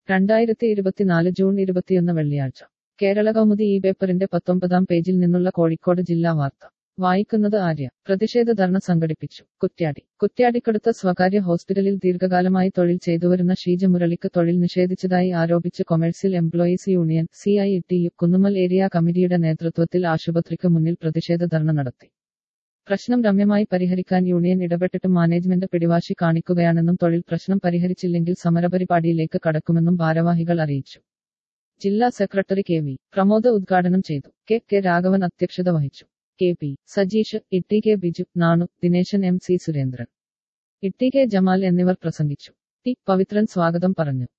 രണ്ടായിരത്തി ഇരുപത്തിനാല് ജൂൺ ഇരുപത്തിയൊന്ന് വെള്ളിയാഴ്ച കേരള കൗമുദി ഈ പേപ്പറിന്റെ പത്തൊമ്പതാം പേജിൽ നിന്നുള്ള കോഴിക്കോട് ജില്ലാ വാർത്ത വായിക്കുന്നത് ആര്യ പ്രതിഷേധ ധർണ സംഘടിപ്പിച്ചു കുറ്റ്യാടി കുറ്റ്യാടിക്കടുത്ത സ്വകാര്യ ഹോസ്പിറ്റലിൽ ദീർഘകാലമായി തൊഴിൽ ചെയ്തുവരുന്ന ഷീജ മുരളിക്ക് തൊഴിൽ നിഷേധിച്ചതായി ആരോപിച്ച് commercial employees union C I T U Kunnummal area committee നേതൃത്വത്തിൽ ആശുപത്രിക്ക് മുന്നിൽ പ്രതിഷേധ ധർണ നടത്തി പ്രശ്നം രമ്യമായി പരിഹരിക്കാൻ യൂണിയൻ ഇടപെട്ടിട്ടും മാനേജ്മെന്റ് പിടിവാശി കാണിക്കുകയാണെന്നും തൊഴിൽ പ്രശ്നം പരിഹരിച്ചില്ലെങ്കിൽ സമരപരിപാടിയിലേക്ക് കടക്കുമെന്നും ഭാരവാഹികൾ അറിയിച്ചു ജില്ലാ സെക്രട്ടറി കെ വി പ്രമോദ് ഉദ്ഘാടനം ചെയ്തു കെ കെ രാഘവൻ അധ്യക്ഷത വഹിച്ചു K P Sajeesh Itty K Biju Nanu Dineshan M C Surendran Itty K Jamal എന്നിവർ പ്രസംഗിച്ചു ടി പവിത്രൻ സ്വാഗതം പറഞ്ഞു